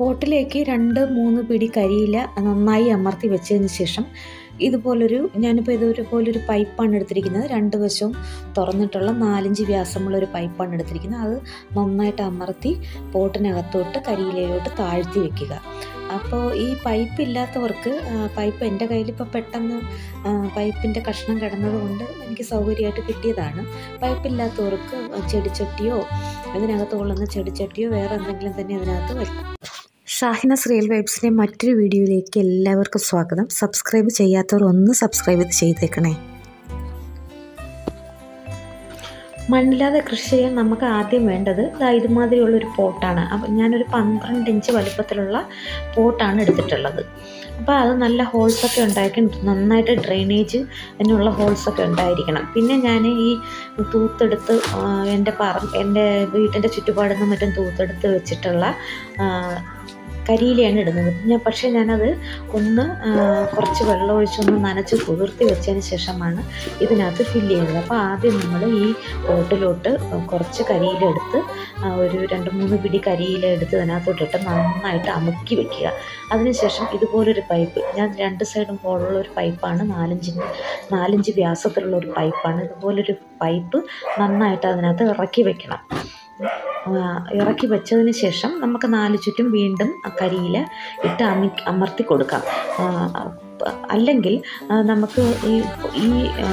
പോട്ടിലേക്ക് രണ്ട് മൂന്ന് പിടി കരിയില നന്നായി അമർത്തി വെച്ചതിന് ശേഷം ഇതുപോലൊരു ഞാനിപ്പോൾ ഇതൊരു പോലൊരു പൈപ്പാണ് എടുത്തിരിക്കുന്നത് രണ്ട് വശവും തുറന്നിട്ടുള്ള നാലഞ്ച് വ്യാസമുള്ളൊരു പൈപ്പാണ് എടുത്തിരിക്കുന്നത് അത് നന്നായിട്ട് അമർത്തി പോട്ടിനകത്തോട്ട് കരിയിലയിലോട്ട് താഴ്ത്തി വെക്കുക അപ്പോൾ ഈ പൈപ്പ് ഇല്ലാത്തവർക്ക് പൈപ്പ് എൻ്റെ കയ്യിലിപ്പോൾ പെട്ടെന്ന് പൈപ്പിൻ്റെ കഷ്ണം കിടന്നത് കൊണ്ട് എനിക്ക് സൗകര്യമായിട്ട് കിട്ടിയതാണ് പൈപ്പില്ലാത്തവർക്ക് ചെടിച്ചട്ടിയോ ഇതിനകത്ത് കൊള്ളുന്ന ചെടിച്ചട്ടിയോ വേറെ എന്തെങ്കിലും തന്നെ അതിനകത്ത് വയ്ക്കും ഷാഹിനസ് റിയൽ വൈബ്സിൻ്റെ മറ്റൊരു വീഡിയോയിലേക്ക് എല്ലാവർക്കും സ്വാഗതം സബ്സ്ക്രൈബ് ചെയ്യാത്തവർ ഒന്ന് സബ്സ്ക്രൈബ് ചെയ്തേക്കണേ മണ്ണില്ലാതെ കൃഷി ചെയ്യാൻ നമുക്ക് ആദ്യം വേണ്ടത് ഇതാ ഇതുമാതിരിയുള്ളൊരു പോട്ടാണ് അപ്പം ഞാനൊരു പന്ത്രണ്ട് ഇഞ്ച് വലുപ്പത്തിലുള്ള പോട്ടാണ് എടുത്തിട്ടുള്ളത് അപ്പോൾ അത് നല്ല ഹോൾസൊക്കെ ഉണ്ടായിരിക്കണം നന്നായിട്ട് ഡ്രെയിനേജ് അതിനുള്ള ഹോൾസൊക്കെ ഉണ്ടായിരിക്കണം പിന്നെ ഞാൻ ഈ തൂത്തെടുത്ത് എൻ്റെ പറ എൻ്റെ വീട്ടിൻ്റെ ചുറ്റുപാടിൽ നിന്ന് മറ്റും തൂത്തെടുത്ത് വെച്ചിട്ടുള്ള കരിയിലയാണ് ഇടുന്നത് ഞാൻ പക്ഷേ ഞാനത് ഒന്ന് കുറച്ച് വെള്ളം ഒഴിച്ചൊന്ന് നനച്ച് കുതിർത്തി വെച്ചതിന് ശേഷമാണ് ഇതിനകത്ത് ഫില്ല് ചെയ്യുന്നത് അപ്പോൾ ആദ്യം നമ്മൾ ഈ പോട്ടിലോട്ട് കുറച്ച് കരിയില എടുത്ത് ഒരു രണ്ട് മൂന്ന് പിടി കരിയില എടുത്ത് അതിനകത്തോട്ടിട്ട് നന്നായിട്ട് അമുക്കി വെക്കുക അതിനുശേഷം ഇതുപോലൊരു പൈപ്പ് ഞാൻ രണ്ട് സൈഡും ഹോളുള്ള ഒരു പൈപ്പാണ് നാലഞ്ച് നാലഞ്ച് വ്യാസത്തിലുള്ള ഒരു പൈപ്പാണ് ഇതുപോലൊരു പൈപ്പ് നന്നായിട്ട് അതിനകത്ത് ഇറക്കി വെക്കണം ഇറക്കി വെച്ചതിന് ശേഷം നമുക്ക് നാല് ചുറ്റും വീണ്ടും കരിയില ഇട്ട് അമി അമർത്തി കൊടുക്കാം അല്ലെങ്കിൽ നമുക്ക് ഈ ഈ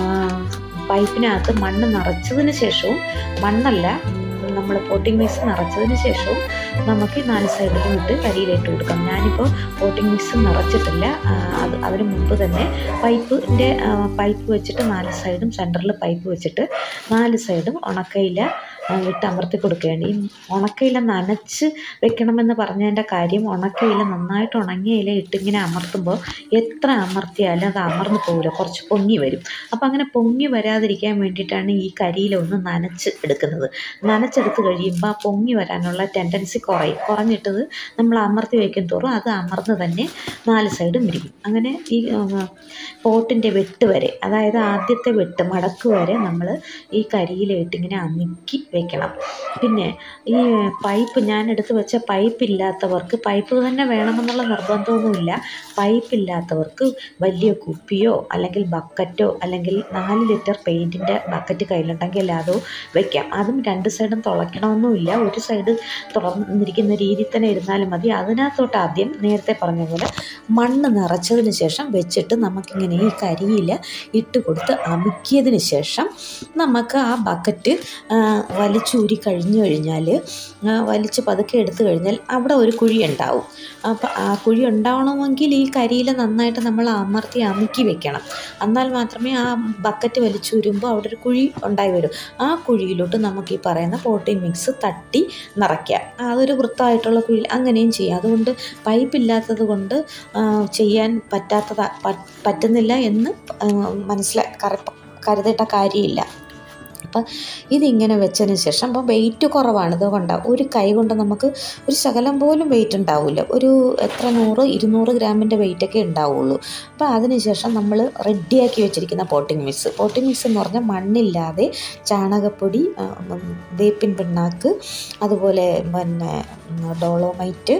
പൈപ്പിനകത്ത് മണ്ണ് നിറച്ചതിന് ശേഷവും മണ്ണല്ല നമ്മൾ പോട്ടിംഗ് മിക്സ് നിറച്ചതിന് ശേഷവും നമുക്ക് നാല് സൈഡിലും ഇട്ട് കരിയിലിട്ട് കൊടുക്കാം ഞാനിപ്പോൾ പോട്ടിംഗ് മിക്സ് നിറച്ചിട്ടില്ല അത് അതിന് മുമ്പ് തന്നെ പൈപ്പിൻ്റെ പൈപ്പ് വെച്ചിട്ട് നാല് സൈഡും സെൻറ്ററിൽ പൈപ്പ് വെച്ചിട്ട് നാല് സൈഡും ഉണക്കയില ഇട്ട് അമർത്തി കൊടുക്കുകയാണ് ഈ ഉണക്കയില നനച്ച് വെക്കണമെന്ന് പറഞ്ഞതിൻ്റെ കാര്യം ഉണക്കയില നന്നായിട്ട് ഉണങ്ങിയ ഇല ഇട്ടിങ്ങനെ അമർത്തുമ്പോൾ എത്ര അമർത്തിയാലും അത് അമർന്നു പോകില്ല കുറച്ച് പൊങ്ങി വരും അപ്പോൾ അങ്ങനെ പൊങ്ങി വരാതിരിക്കാൻ വേണ്ടിയിട്ടാണ് ഈ കരിയില ഒന്ന് നനച്ച് എടുക്കുന്നത് നനച്ചെടുത്ത് കഴിയുമ്പോൾ ആ പൊങ്ങി വരാനുള്ള ടെൻഡൻസി കുറയും കുറഞ്ഞിട്ടത് നമ്മൾ അമർത്തി വയ്ക്കും തോറും അത് അമർന്ന് തന്നെ നാല് സൈഡും ഇരിക്കും അങ്ങനെ ഈ പോട്ടിൻ്റെ വെട്ട് വരെ അതായത് ആദ്യത്തെ വെട്ട് മടക്ക് വരെ നമ്മൾ ഈ കരിയില ഇട്ടിങ്ങനെ അമുക്കി വെക്കണം പിന്നെ ഈ പൈപ്പ് ഞാൻ എടുത്ത് വെച്ച പൈപ്പ് ഇല്ലാത്തവർക്ക് പൈപ്പ് തന്നെ വേണമെന്നുള്ള നിർബന്ധമൊന്നുമില്ല പൈപ്പ് ഇല്ലാത്തവർക്ക് വലിയ കുപ്പിയോ അല്ലെങ്കിൽ ബക്കറ്റോ അല്ലെങ്കിൽ നാല് ലിറ്റർ പെയിൻറ്റിൻ്റെ ബക്കറ്റ് കയ്യിലുണ്ടെങ്കിൽ അതോ വെക്കാം അതും രണ്ട് സൈഡും തുളയ്ക്കണമെന്നുമില്ല ഒരു സൈഡ് തുറന്നിരിക്കുന്ന രീതിയിൽ തന്നെ ഇരുന്നാലും മതി അതിനകത്തോട്ട് ആദ്യം നേരത്തെ പറഞ്ഞ പോലെ മണ്ണ് നിറച്ചതിന് ശേഷം വെച്ചിട്ട് നമുക്കിങ്ങനെ ഈ കരിയിൽ ഇട്ട് കൊടുത്ത് അമുക്കിയതിന് ശേഷം നമുക്ക് ആ ബക്കറ്റ് വലിച്ചൂരി കഴിഞ്ഞു കഴിഞ്ഞാൽ വലിച്ച് പതുക്കെ എടുത്തു കഴിഞ്ഞാൽ അവിടെ ഒരു കുഴി ഉണ്ടാവും അപ്പോൾ ആ കുഴി ഉണ്ടാവണമെങ്കിൽ ഈ കരിയില നന്നായിട്ട് നമ്മൾ അമർത്തി അമുക്കി വെക്കണം എന്നാൽ മാത്രമേ ആ ബക്കറ്റ് വലിച്ചൂരുമ്പോൾ അവിടെ ഒരു കുഴി ഉണ്ടായി വരും ആ കുഴിയിലോട്ട് നമുക്ക് ഈ പറയുന്ന പോട്ടിംഗ് മിക്സ് തട്ടി നിറയ്ക്കാം അതൊരു വൃത്തമായിട്ടുള്ള കുഴി അങ്ങനെയും ചെയ്യാം അതുകൊണ്ട് പൈപ്പ് ഇല്ലാത്തത് കൊണ്ട് ചെയ്യാൻ പറ്റാത്തത് പറ്റുന്നില്ല എന്ന് മനസ്സിലാ കരുതേണ്ട കാര്യമില്ല അപ്പം ഇതിങ്ങനെ വെച്ചതിന് ശേഷം അപ്പം വെയിറ്റ് കുറവാണ് ഇതുകൊണ്ടാണ് ഒരു കൈ കൊണ്ട് നമുക്ക് ഒരു ശകലം പോലും വെയിറ്റ് ഉണ്ടാവില്ല ഒരു എത്ര നൂറ് ഇരുന്നൂറ് ഗ്രാമിൻ്റെ വെയിറ്റൊക്കെ ഉണ്ടാവുള്ളൂ അപ്പോൾ അതിനുശേഷം നമ്മൾ റെഡിയാക്കി വെച്ചിരിക്കുന്ന പോട്ടിംഗ് മിക്സ് പോട്ടിംഗ് മിക്സ് എന്ന് പറഞ്ഞാൽ മണ്ണില്ലാതെ ചാണകപ്പൊടി വേപ്പിൻ പിണ്ണാക്ക് അതുപോലെ പിന്നെ ഡോളോമൈറ്റ്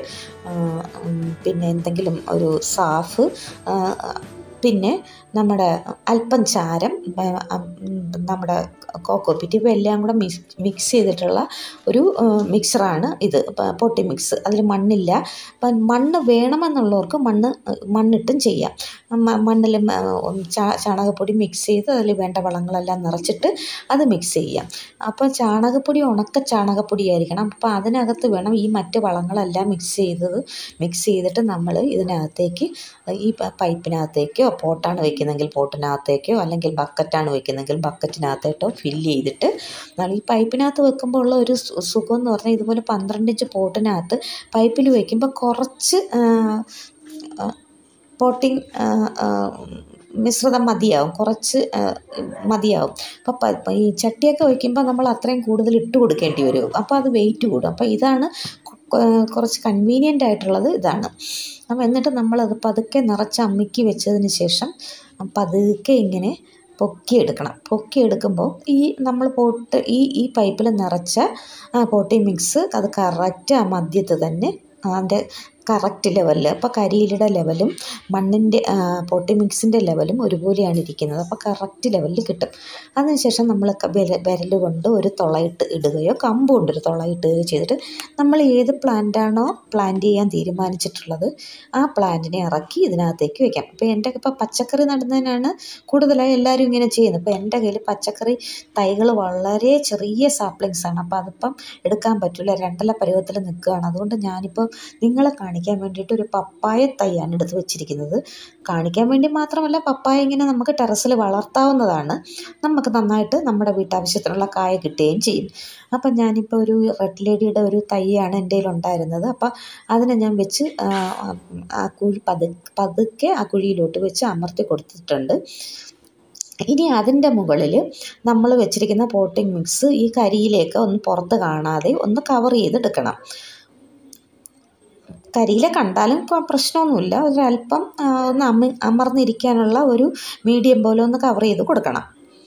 പിന്നെ എന്തെങ്കിലും ഒരു സാഫ് പിന്നെ നമ്മുടെ അല്പം ചാരം നമ്മുടെ കോക്കോപ്പിറ്റ് ഇവ എല്ലാം കൂടെ മിക്സ് മിക്സ് ചെയ്തിട്ടുള്ള ഒരു മിക്സറാണ് ഇത് പൊട്ടി മിക്സ് അതിൽ മണ്ണില്ല അപ്പം മണ്ണ് വേണമെന്നുള്ളവർക്ക് മണ്ണ് മണ്ണിട്ടും ചെയ്യാം മണ്ണിൽ ചാണകപ്പൊടി മിക്സ് ചെയ്ത് അതിൽ വേണ്ട വളങ്ങളെല്ലാം നിറച്ചിട്ട് അത് മിക്സ് ചെയ്യാം അപ്പോൾ ചാണകപ്പൊടി ഉണക്ക ചാണകപ്പൊടി ആയിരിക്കണം അപ്പോൾ അതിനകത്ത് വേണം ഈ മറ്റ് വളങ്ങളെല്ലാം മിക്സ് ചെയ്തത് മിക്സ് ചെയ്തിട്ട് നമ്മൾ ഇതിനകത്തേക്ക് ഈ പൈപ്പിനകത്തേക്കോ പോട്ടാണ് വെക്കുന്നതെങ്കിൽ പോട്ടിനകത്തേക്കോ അല്ലെങ്കിൽ ബക്കറ്റാണ് വെക്കുന്നതെങ്കിൽ ബക്കറ്റിനകത്തേട്ടോ ഫില്ല് ചെയ്തിട്ട് നമ്മൾ ഈ പൈപ്പിനകത്ത് വെക്കുമ്പോൾ ഉള്ള ഒരു സുഖം എന്ന് പറഞ്ഞാൽ ഇതുപോലെ പന്ത്രണ്ട് ഇഞ്ച് പോട്ടിനകത്ത് പൈപ്പിൽ വയ്ക്കുമ്പോൾ കുറച്ച് പോട്ടിങ് മിശ്രിതം മതിയാവും കുറച്ച് മതിയാവും അപ്പോൾ ഈ ചട്ടിയൊക്കെ വയ്ക്കുമ്പോൾ നമ്മൾ അത്രയും കൂടുതൽ ഇട്ട് കൊടുക്കേണ്ടി വരും അപ്പോൾ അത് വെയിറ്റ് കൂടും അപ്പോൾ ഇതാണ് കുറച്ച് കൺവീനിയൻ്റ് ആയിട്ടുള്ളത് ഇതാണ് അപ്പം എന്നിട്ട് നമ്മളത് പതുക്കെ നിറച്ച് അമ്മിക്കി വെച്ചതിന് ശേഷം പതുക്കെ ഇങ്ങനെ പൊക്കിയെടുക്കണം പൊക്കിയെടുക്കുമ്പോൾ ഈ നമ്മൾ പോട്ട് ഈ ഈ പൈപ്പിൽ നിറച്ച പോട്ടി മിക്സ് അത് കറക്റ്റ് ആ മധ്യത്ത് തന്നെ അതിൻ്റെ കറക്റ്റ് ലെവലിൽ അപ്പോൾ കരിയിലയുടെ ലെവലും മണ്ണിൻ്റെ പൊട്ടി മിക്സിൻ്റെ ലെവലും ഒരുപോലെയാണ് ഇരിക്കുന്നത് അപ്പോൾ കറക്റ്റ് ലെവലിൽ കിട്ടും അതിനുശേഷം നമ്മൾ വിരൽ കൊണ്ട് ഒരു തുളയിട്ട് ഇടുകയോ കമ്പ് കൊണ്ട് ഒരു തുളയിടുകയോ ചെയ്തിട്ട് നമ്മൾ ഏത് പ്ലാന്റാണോ പ്ലാന്റ് ചെയ്യാൻ തീരുമാനിച്ചിട്ടുള്ളത് ആ പ്ലാന്റിനെ ഇറക്കി ഇതിനകത്തേക്ക് വെക്കാം അപ്പോൾ എൻ്റെ ഇപ്പോൾ പച്ചക്കറി നടുന്നതിനാണ് കൂടുതലായി എല്ലാവരും ഇങ്ങനെ ചെയ്യുന്നത് അപ്പോൾ എൻ്റെ കയ്യിൽ പച്ചക്കറി തൈകൾ വളരെ ചെറിയ സാപ്ലിങ്സ് ആണ് അപ്പോൾ അതിപ്പം എടുക്കാൻ പറ്റില്ല രണ്ടല പരുവത്തിൽ നിൽക്കുകയാണ് അതുകൊണ്ട് ഞാനിപ്പോൾ നിങ്ങളെ കാണിക്കാൻ വേണ്ടിയിട്ട് ഒരു പപ്പായ തൈയാണ് എടുത്ത് വെച്ചിരിക്കുന്നത് കാണിക്കാൻ വേണ്ടി മാത്രമല്ല പപ്പായ ഇങ്ങനെ നമുക്ക് ടെറസിൽ വളർത്താവുന്നതാണ് നമുക്ക് നന്നായിട്ട് നമ്മുടെ വീട്ടാവശ്യത്തിനുള്ള കായ കിട്ടുകയും ചെയ്യും അപ്പം ഞാനിപ്പോൾ ഒരു റെഡ് ലേഡിയുടെ ഒരു തൈയാണ് എൻ്റെ കയ്യിൽ ഉണ്ടായിരുന്നത് അപ്പം അതിനെ ഞാൻ വെച്ച് ആ കുഴി പതു പതുക്കെ ആ കുഴിയിലോട്ട് വെച്ച് അമർത്തി കൊടുത്തിട്ടുണ്ട് ഇനി അതിൻ്റെ മുകളിൽ നമ്മൾ വെച്ചിരിക്കുന്ന പോട്ടിംഗ് മിക്സ് ഈ കരിയിലേക്ക് ഒന്ന് പുറത്ത് കാണാതെ ഒന്ന് കവർ ചെയ്തെടുക്കണം കരിയില കണ്ടാലും പ്രശ്നമൊന്നുമില്ല ഒരല്പം ഒന്ന് അമ അമർന്നിരിക്കാനുള്ള ഒരു മീഡിയം പോലെ ഒന്ന് കവർ ചെയ്ത് കൊടുക്കണം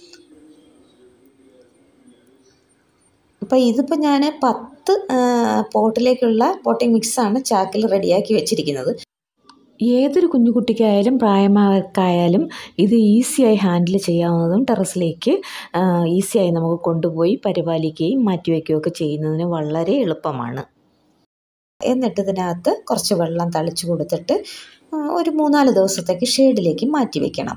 അപ്പോൾ ഇതിപ്പോൾ ഞാൻ പത്ത് പോട്ടിലേക്കുള്ള പോട്ടിംഗ് മിക്സാണ് ചാക്കിൽ റെഡിയാക്കി വെച്ചിരിക്കുന്നത് ഏതൊരു കുഞ്ഞുകുട്ടിക്കായാലും പ്രായമാർക്കായാലും ഇത് ഈസിയായി ഹാൻഡിൽ ചെയ്യാവുന്നതും ടെറസിലേക്ക് ഈസിയായി നമുക്ക് കൊണ്ടുപോയി പരിപാലിക്കുകയും മാറ്റിവെക്കുകയും ഒക്കെ ചെയ്യുന്നതിന് വളരെ എളുപ്പമാണ് എന്നിട്ട് ഇതിനകത്ത് കുറച്ച് വെള്ളം തളിച്ചു കൊടുത്തിട്ട് ഒരു മൂന്നാല് ദിവസത്തേക്ക് ഷെയ്ഡിലേക്ക് മാറ്റി വെക്കണം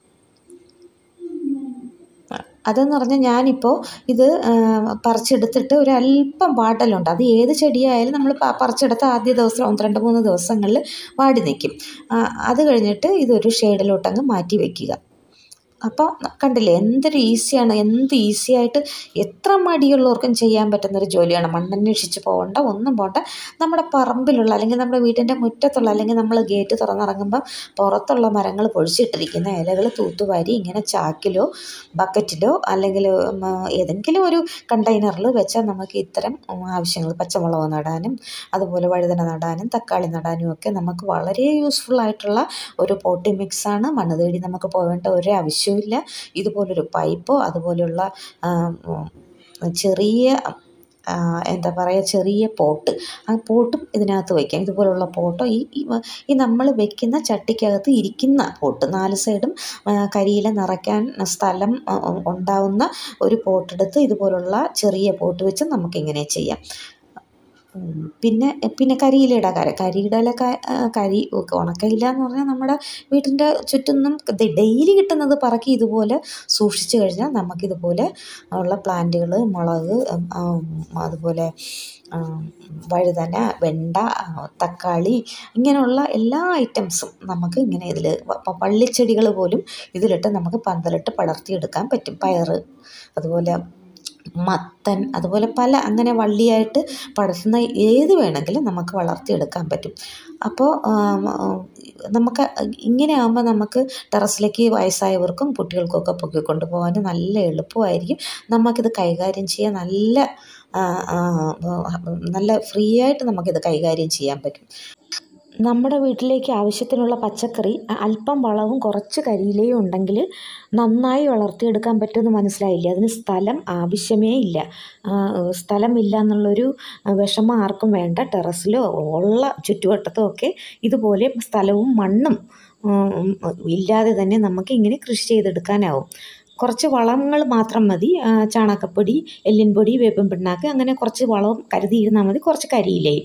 അതെന്ന് പറഞ്ഞാൽ ഞാനിപ്പോൾ ഇത് പറിച്ചെടുത്തിട്ട് ഒരു അല്പം വാടലുണ്ട് അത് ഏത് ചെടിയായാലും നമ്മൾ പറിച്ചെടുത്ത ആദ്യ ദിവസം ഒന്ന് രണ്ട് മൂന്ന് ദിവസങ്ങളിൽ വാടി നിൽക്കും അത് കഴിഞ്ഞിട്ട് ഇതൊരു ഷെയ്ഡിലോട്ടങ്ങ് മാറ്റി വയ്ക്കുക അപ്പോൾ കണ്ടില്ലേ എന്തൊരു ഈസിയാണ് എന്ത് ഈസി ആയിട്ട് എത്ര മടിയുള്ളവർക്കും ചെയ്യാൻ പറ്റുന്നൊരു ജോലിയാണ് മണ്ണന്വേഷിച്ച് പോകണ്ട ഒന്നും പോകണ്ട നമ്മുടെ പറമ്പിലുള്ള അല്ലെങ്കിൽ നമ്മുടെ വീടിൻ്റെ മുറ്റത്തുള്ള അല്ലെങ്കിൽ നമ്മൾ ഗേറ്റ് തുറന്നിറങ്ങുമ്പോൾ പുറത്തുള്ള മരങ്ങൾ പൊഴിച്ചിട്ടിരിക്കുന്ന ഇലകൾ തൂത്തുവാരി ഇങ്ങനെ ചാക്കിലോ ബക്കറ്റിലോ അല്ലെങ്കിൽ ഏതെങ്കിലും ഒരു കണ്ടെയ്നറിൽ വെച്ചാൽ നമുക്ക് ഇത്തരം ആവശ്യങ്ങൾ പച്ചമുളക് നടാനും അതുപോലെ വഴുതന നടാനും തക്കാളി നടാനും ഒക്കെ നമുക്ക് വളരെ യൂസ്ഫുൾ ആയിട്ടുള്ള ഒരു പോട്ടി മിക്സാണ് മണ്ണ് തേടി നമുക്ക് പോകേണ്ട ഒരു ആവശ്യം ആവശ്യമില്ല ഇതുപോലൊരു പൈപ്പോ അതുപോലെയുള്ള ചെറിയ എന്താ പറയുക ചെറിയ പോട്ട് ആ പോട്ടും ഇതിനകത്ത് വയ്ക്കാം ഇതുപോലുള്ള പോട്ടോ ഈ ഈ നമ്മൾ വെക്കുന്ന ചട്ടിക്കകത്ത് ഇരിക്കുന്ന പോട്ട് നാല് സൈഡും കരിയില നിറയ്ക്കാൻ സ്ഥലം ഉണ്ടാവുന്ന ഒരു പോട്ടെടുത്ത് ഇതുപോലുള്ള ചെറിയ പോട്ട് വെച്ച് നമുക്കിങ്ങനെ ചെയ്യാം പിന്നെ പിന്നെ കരിയിലയുടെ കര കരിയില കരി ഉണക്കയില എന്ന് പറഞ്ഞാൽ നമ്മുടെ വീട്ടിൻ്റെ ചുറ്റും ഡെയിലി കിട്ടുന്നത് പറക്കി ഇതുപോലെ സൂക്ഷിച്ചു കഴിഞ്ഞാൽ നമുക്കിതുപോലെ ഉള്ള പ്ലാന്റുകൾ മുളക് അതുപോലെ വഴുതന വെണ്ട തക്കാളി ഇങ്ങനെയുള്ള എല്ലാ ഐറ്റംസും നമുക്ക് ഇങ്ങനെ ഇതിൽ വള്ളിച്ചെടികൾ പോലും ഇതിലിട്ട് നമുക്ക് പന്തലിട്ട് പടർത്തിയെടുക്കാൻ പറ്റും പയർ അതുപോലെ മത്തൻ അതുപോലെ പല അങ്ങനെ വള്ളിയായിട്ട് പടർത്തുന്ന ഏത് വേണമെങ്കിലും നമുക്ക് വളർത്തിയെടുക്കാൻ പറ്റും അപ്പോൾ നമുക്ക് ഇങ്ങനെ ആകുമ്പോൾ നമുക്ക് ടെറസിലേക്ക് വയസ്സായവർക്കും കുട്ടികൾക്കൊക്കെ പൊക്കിക്കൊണ്ട് പോകാൻ നല്ല എളുപ്പമായിരിക്കും നമുക്കിത് കൈകാര്യം ചെയ്യാൻ നല്ല നല്ല ഫ്രീ ആയിട്ട് നമുക്കിത് കൈകാര്യം ചെയ്യാൻ പറ്റും നമ്മുടെ വീട്ടിലേക്ക് ആവശ്യത്തിനുള്ള പച്ചക്കറി അല്പം വളവും കുറച്ച് കരിയിലയും ഉണ്ടെങ്കിൽ നന്നായി വളർത്തിയെടുക്കാൻ പറ്റുമെന്ന് മനസ്സിലായില്ലേ അതിന് സ്ഥലം ആവശ്യമേ ഇല്ല സ്ഥലമില്ല എന്നുള്ളൊരു വിഷമം ആർക്കും വേണ്ട ടെറസിലോ ഉള്ള ചുറ്റുവട്ടത്തോ ഒക്കെ ഇതുപോലെ സ്ഥലവും മണ്ണും ഇല്ലാതെ തന്നെ നമുക്ക് ഇങ്ങനെ കൃഷി ചെയ്തെടുക്കാനാവും കുറച്ച് വളങ്ങൾ മാത്രം മതി ചാണകപ്പൊടി എല്ലിൻ പൊടി വേപ്പിൻ പിണ്ണാക്ക് അങ്ങനെ കുറച്ച് വളവും കരുതിയിരുന്നാൽ മതി കുറച്ച് കരിയിലയും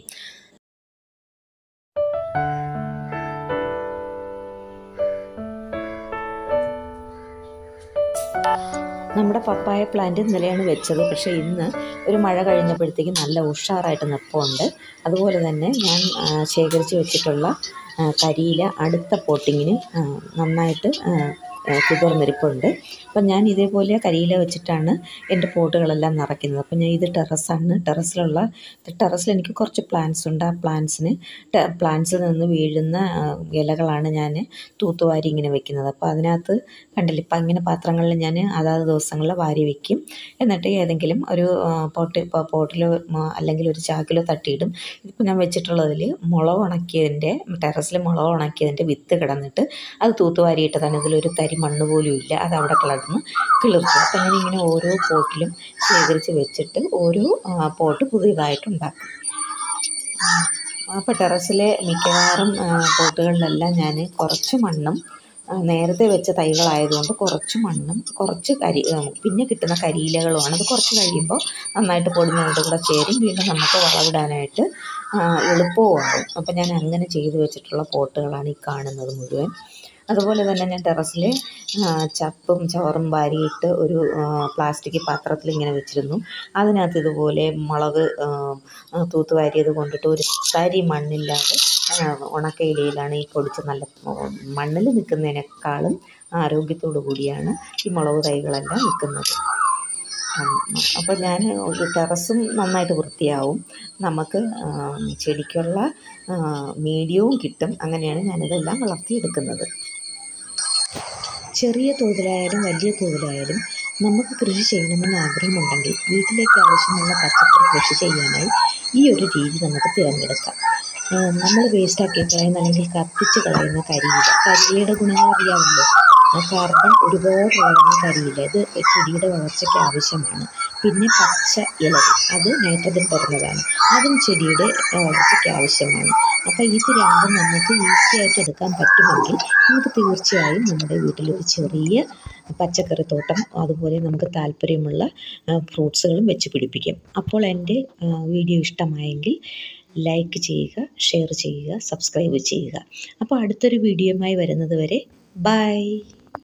നമ്മുടെ പപ്പായ പ്ലാന്റ് ഇന്നലെയാണ് വെച്ചത് പക്ഷേ ഇന്ന് ഒരു മഴ കഴിഞ്ഞപ്പോഴത്തേക്കും നല്ല ഉഷാറായിട്ട് നിൽപ്പുണ്ട് അതുപോലെ തന്നെ ഞാൻ ശേഖരിച്ച് വെച്ചിട്ടുള്ള കരിയില അടുത്ത പോട്ടിങ്ങിന് നന്നായിട്ട് കുതിർന്നിരിപ്പുണ്ട് അപ്പം ഞാൻ ഇതേപോലെ കരിയില വെച്ചിട്ടാണ് എൻ്റെ പോട്ടുകളെല്ലാം നിറയ്ക്കുന്നത് അപ്പം ഞാൻ ഇത് ടെറസാണ് ടെറസിലുള്ള ടെറസിൽ എനിക്ക് കുറച്ച് പ്ലാന്റ്സ് ഉണ്ട് ആ പ്ലാന്റ്സിന് പ്ലാന്റ്സിൽ നിന്ന് വീഴുന്ന ഇലകളാണ് ഞാൻ തൂത്തുവാരി ഇങ്ങനെ വെക്കുന്നത് അപ്പോൾ അതിനകത്ത് കണ്ടില്ല ഇപ്പം ഇങ്ങനെ പാത്രങ്ങളിൽ ഞാൻ അതാത് ദിവസങ്ങളിൽ വാരി വയ്ക്കും എന്നിട്ട് ഏതെങ്കിലും ഒരു പോട്ട് പോട്ടിലോ അല്ലെങ്കിൽ ഒരു ചാക്കിലോ തട്ടിയിടും ഇതിപ്പോൾ ഞാൻ വെച്ചിട്ടുള്ളതിൽ മുളക് ഉണക്കിയതിൻ്റെ ടെറസിൽ മുളക് ഉണക്കിയതിൻ്റെ വിത്ത് കിടന്നിട്ട് അത് തൂത്തുവാരിയിട്ടതാണ് ഇതിലൊരു തരി മണ്ണ് പോലും ഇല്ല അത് അവിടെ കിടന്ന് കിളിർത്തു അപ്പം ഞാൻ ഇങ്ങനെ ഓരോ പോട്ടിലും ശേഖരിച്ച് വെച്ചിട്ട് ഓരോ പോട്ട് പുതിയതായിട്ട് ഉണ്ടാക്കും അപ്പോൾ ടെറസിലെ മിക്കവാറും ആ, പോട്ടുകളിലെല്ലാം ഞാൻ കുറച്ച് മണ്ണും ആ, നേരത്തെ വെച്ച തൈകളായതുകൊണ്ട് കുറച്ച് മണ്ണും കുറച്ച് കരി ആ, പിന്നെ കിട്ടുന്ന കരിയിലകളുമാണ് അത് കുറച്ച് കഴിയുമ്പോൾ നന്നായിട്ട് പൊടിഞ്ഞതിൻ്റെ കൂടെ ചേരും വീണ്ടും നമുക്ക് വളമിടാനായിട്ട് ആ, എളുപ്പവുമാകും അപ്പോൾ ഞാൻ അങ്ങനെ ചെയ്തു വെച്ചിട്ടുള്ള പോട്ടുകളാണ് ഈ കാണുന്നത് മുഴുവൻ അതുപോലെ തന്നെ ഞാൻ ടെറസിൽ ചപ്പും ചവറും വാരിയിട്ട് ഒരു ആ, പ്ലാസ്റ്റിക് പാത്രത്തിൽ ഇങ്ങനെ വെച്ചിരുന്നു അതിനകത്ത് ഇതുപോലെ മുളക് ആ, ആ, തൂത്തുവാരിയത് കൊണ്ടിട്ട് ഒരു തരി മണ്ണില്ലാതെ ആ, ഉണക്കയിലയിലാണ് ഈ പൊടിച്ച് നല്ല മണ്ണിൽ നിൽക്കുന്നതിനേക്കാളും ആരോഗ്യത്തോടു കൂടിയാണ് ഈ മുളക് തൈകളെല്ലാം നിൽക്കുന്നത് അപ്പോൾ ഞാൻ ഒരു ടെറസും നന്നായിട്ട് വൃത്തിയാവും നമുക്ക് ആ, ചെടിക്കുള്ള ആ, മീഡിയവും കിട്ടും അങ്ങനെയാണ് ഞാനിതെല്ലാം വളർത്തിയെടുക്കുന്നത് ചെറിയ തോതിലായാലും വലിയ തോതിലായാലും നമുക്ക് കൃഷി ചെയ്യണമെന്ന് ആഗ്രഹമുണ്ടെങ്കിൽ വീട്ടിലേക്ക് ആവശ്യമുള്ള പച്ചക്കറി കൃഷി ചെയ്യാനായി ഈ ഒരു രീതി നമുക്ക് തിരഞ്ഞെടുക്കാം നമ്മൾ വേസ്റ്റാക്കി കളയുന്ന അല്ലെങ്കിൽ കത്തിച്ച് കളയുന്ന കരിയില കരിയിലയുടെ ഗുണങ്ങൾ അറിയാമല്ലോ ആ കാർബൺ ഒരുപാട് ഉള്ളതാണ് കരിയില ഇത് ചെടിയുടെ വളർച്ചയ്ക്ക് ആവശ്യമാണ് പിന്നെ പച്ച ഇലകൾ അത് നൈട്രജൻ തരുന്നതാണ് അതും ചെടിയുടെ ആ, വളർച്ചയ്ക്ക് ആവശ്യമാണ് അപ്പോൾ ഇത് രണ്ടും നമുക്ക് ഈസി ആയിട്ട് എടുക്കാൻ പറ്റുമെങ്കിൽ നമുക്ക് തീർച്ചയായും നമ്മുടെ വീട്ടിൽ ഒരു ചെറിയ പച്ചക്കറി തോട്ടം അതുപോലെ നമുക്ക് താല്പര്യമുള്ള ഫ്രൂട്ട്സുകളും വെച്ച് പിടിപ്പിക്കാം അപ്പോൾ എൻ്റെ ആ, വീഡിയോ ഇഷ്ടമായെങ്കിൽ ലൈക്ക് ചെയ്യുക ഷെയർ ചെയ്യുക സബ്സ്ക്രൈബ് ചെയ്യുക അപ്പോൾ അടുത്തൊരു വീഡിയോയുമായി വരുന്നത് വരെ ബൈ